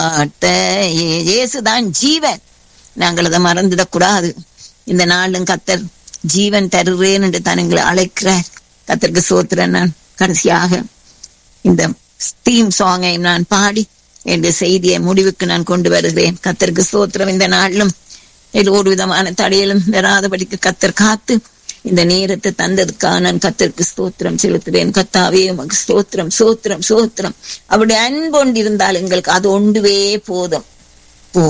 வார்த்தை இயேசுதான் ஜீவன் நாங்கள் அதை மறந்துடக் கூடாது இந்த நாளும் கத்தர் ஜீவன் தருவேன் என்று தான் எங்களை அழைக்கிறார் கத்தருக்கு சோத்திரன் நான் கடைசியாக இந்த தீம் சாங்கை நான் பாடி என்ற செய்தியை முடிவுக்கு நான் கொண்டு வருகிறேன் கத்தருக்கு சோத்திரம் இந்த நாளிலும் இதில் ஒரு விதமான தடையிலும் வராதபடிக்கு கத்தர் காத்து இந்த நேரத்தை தந்ததுக்காக நான் கத்தருக்கு ஸ்தோத்திரம் செலுத்துவேன் கத்தாவே உமக்கு ஸ்தோத்திரம் சோத்திரம் சோத்திரம் அவருடைய அன்பொண்டு இருந்தால் எங்களுக்கு அது ஒன்றுவே போதும்